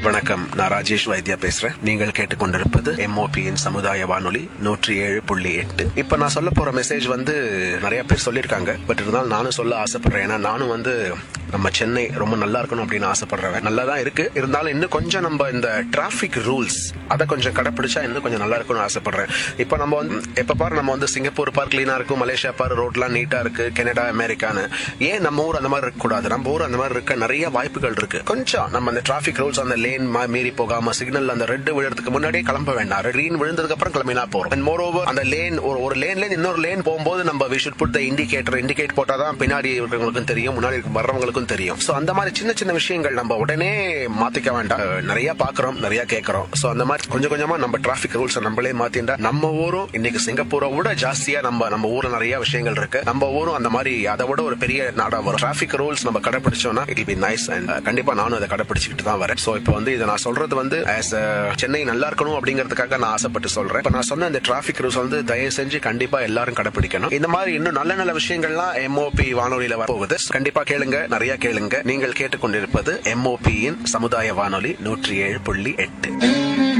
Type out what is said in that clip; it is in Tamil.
வணக்கம் நான் ராஜேஷ் வைத்தியா பேசுறேன் நீங்கள் கேட்டுக்கொண்டிருப்பது எம்ஓபியின் சமுதாய வானொலி நூற்றி ஏழு புள்ளி எட்டு இப்ப நான் சொல்ல போற மெசேஜ் வந்து நிறைய பேர் சொல்லியிருக்காங்க பட் இருந்தாலும் நானும் சொல்ல ஆசைப்படுறேன் ஏன்னா நானும் வந்து நம்ம சென்னை ரொம்ப நல்லா இருக்கணும் அப்படின்னு ஆசைப்படுறேன் நல்லா தான் இருக்கு இருந்தாலும் இன்னும் கொஞ்சம் நம்ம இந்த டிராபிக் ரூல்ஸ் அதை கொஞ்சம் கடைப்பிடிச்சா இன்னும் கொஞ்சம் நல்லா இருக்கும்னு ஆசைப்படுறேன் இப்போ நம்ம வந்து எப்ப பாரு நம்ம வந்து சிங்கப்பூர் பார் கிளீனா இருக்கும் மலேசியா பார் ரோட்லாம் நீட்டா இருக்கு கனடா அமெரிக்கான்னு ஏன் நம்ம ஊர் அந்த மாதிரி இருக்க கூடாது நம்ம ஊர் அந்த மாதிரி இருக்க நிறைய வாய்ப்புகள் இருக்கு கொஞ்சம் நம்ம அந்த டிராபிக் ரூல்ஸ் அந்த லேன் மீறி போகாம சிக்னல் அந்த ரெட் விழுறதுக்கு முன்னாடியே கிளம்ப வேண்டாம் கிரீன் விழுந்ததுக்கு அப்புறம் கிளம்பினா போறோம் அண்ட் மோர் ஓவர் அந்த லேன் ஒரு ஒரு லேன்ல இருந்து இன்னொரு லேன் போகும்போது நம்ம we should put the indicator indicate போட்டாதான் பின்னாடி இருக்கிறவங்களுக்கும் தெரியும் முன்னாடி இருக்க வர்றவங்களுக்கும் தெரியும் சோ அந்த மாதிரி சின்ன சின்ன விஷயங்கள் நம்ம உடனே மாத்திக்க வேண்டாம் அஹ் நிறைய பாக்குறோம் நிறைய கேட்கறோம் சோ அந்த மாதிரி கொஞ்சம் கொஞ்சமா நம்ம டிராபிக் ரூல்ஸ் நம்மளே மாத்திண்டா நம்ம ஊரும் இன்னைக்கு சிங்கப்பூரை விட ஜாஸ்தியா நம்ம நம்ம ஊர்ல நிறைய விஷயங்கள் இருக்கு நம்ம ஊரும் அந்த மாதிரி அதை விட ஒரு பெரிய நாடா வரும் டிராபிக் ரூல்ஸ் நம்ம கடைபிடிச்சோம்னா இட் பி நைஸ் அண்ட் கண்டிப்பா நானும் அதை கடைபிடிச்சிட்டு தான் வரேன் சோ இப்போ வந்து இதை நான் சொல்றது வந்து ஆஸ் சென்னை நல்லா இருக்கணும் அப்படிங்கிறதுக்காக நான் ஆசைப்பட்டு சொல்றேன் இப்ப நான் சொன்ன இந்த டிராபிக் ரூல்ஸ் வந்து தயவு செஞ்சு கண்டிப்பா எல்லாரும் கடைபிடிக்கணும் இந்த மாதிரி இன்னும் நல்ல நல்ல விஷயங்கள்லாம் எம்ஓபி வானொலியில வரப்போகுது கண்டிப்பா கேளுங்க நிறைய கேளுங்க நீங்கள் கேட்டுக்கொண்டிருப்பது எம்ஓபியின் சமுதாய வானொலி நூற்றி ஏழு புள்ளி எட்டு